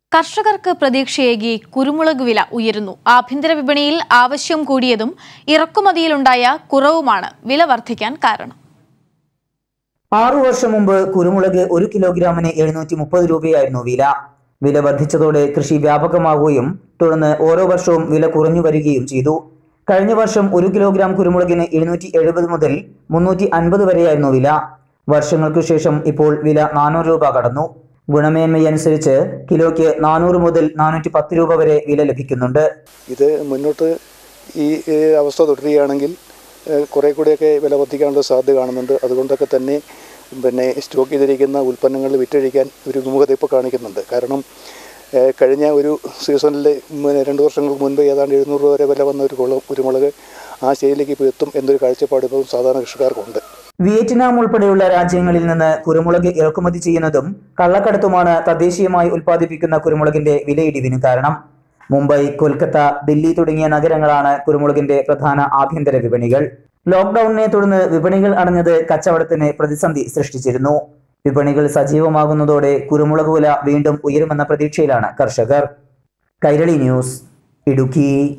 കർഷകർക്ക് പ്രതീക്ഷയേകി കുരുമുളക് വില ഉയരുന്നു ആഭ്യന്തര വിപണിയിൽ ആവശ്യം കൂടിയതും ഇറക്കുമതിയിലുണ്ടായ കുറവുമാണ് വില വർദ്ധിക്കാൻ കാരണം ആറു വർഷം മുമ്പ് കുരുമുളക് ഒരു കിലോഗ്രാമിന് എഴുന്നൂറ്റി മുപ്പത് രൂപയായിരുന്നു വില വില വർദ്ധിച്ചതോടെ കൃഷി വ്യാപകമാവുകയും തുടർന്ന് ഓരോ വർഷവും വില കുറഞ്ഞു വരികയും ചെയ്തു കഴിഞ്ഞ വർഷം ഒരു കിലോഗ്രാം കുരുമുളകിന് എഴുന്നൂറ്റി എഴുപത് മുതൽ മുന്നൂറ്റി അൻപത് വരെയായിരുന്നു വില വർഷങ്ങൾക്കു ശേഷം ഇപ്പോൾ വില നാനൂറ് രൂപ കടന്നു ഗുണമേന്മയനുസരിച്ച് കിലോയ്ക്ക് നാനൂറ് മുതൽ നാനൂറ്റി പത്ത് രൂപ വരെ വില ലഭിക്കുന്നുണ്ട് ഇത് മുന്നോട്ട് ഈ ഈ അവസ്ഥ തുടരുകയാണെങ്കിൽ ഏഹ്, കുറേ കൂടിയൊക്കെ വില വർദ്ധിക്കാനുള്ള സാധ്യത കാണുന്നുണ്ട് അതുകൊണ്ടൊക്കെ തന്നെ പിന്നെ സ്റ്റോക്ക് ചെയ്തിരിക്കുന്ന ഉൽപ്പന്നങ്ങൾ വിറ്റഴിക്കാൻ ഒരു വിമുഖത ഇപ്പോൾ കാണിക്കുന്നുണ്ട് കാരണം ഏഹ്, കഴിഞ്ഞ ഒരു സീസണിൽ രണ്ട് വർഷങ്ങൾക്ക് മുൻപ് ഏതാണ്ട് എഴുന്നൂറ് രൂപ വരെ വില വന്ന ഒരു കുളം കുരുമുളക് ആ ശൈലിക്ക് ഇപ്പോൾ എത്തും എന്നൊരു കാഴ്ചപ്പാട് ഇപ്പോൾ സാധാരണ കൃഷിക്കാർക്കുണ്ട് വിയറ്റ്നാം ഉൾപ്പെടെയുള്ള രാജ്യങ്ങളിൽ നിന്ന് കുരുമുളക് ഇറക്കുമതി ചെയ്യുന്നതും കള്ളക്കടത്തുമാണ് തദ്ദേശീയമായി ഉൽപ്പാദിപ്പിക്കുന്ന കുരുമുളകിന്റെ വിലയിടിവിന് കാരണം മുംബൈ കൊൽക്കത്ത ദില്ലി തുടങ്ങിയ നഗരങ്ങളാണ് കുരുമുളകിന്റെ പ്രധാന ആഭ്യന്തര വിപണികൾ ലോക്ക്ഡൌണിനെ തുടർന്ന് വിപണികൾ അടഞ്ഞത് കച്ചവടത്തിന് പ്രതിസന്ധി സൃഷ്ടിച്ചിരുന്നു വിപണികൾ സജീവമാകുന്നതോടെ കുരുമുളക് വില വീണ്ടും ഉയരുമെന്ന പ്രതീക്ഷയിലാണ് കർഷകർ കൈരളി ന്യൂസ് ഇടുക്കി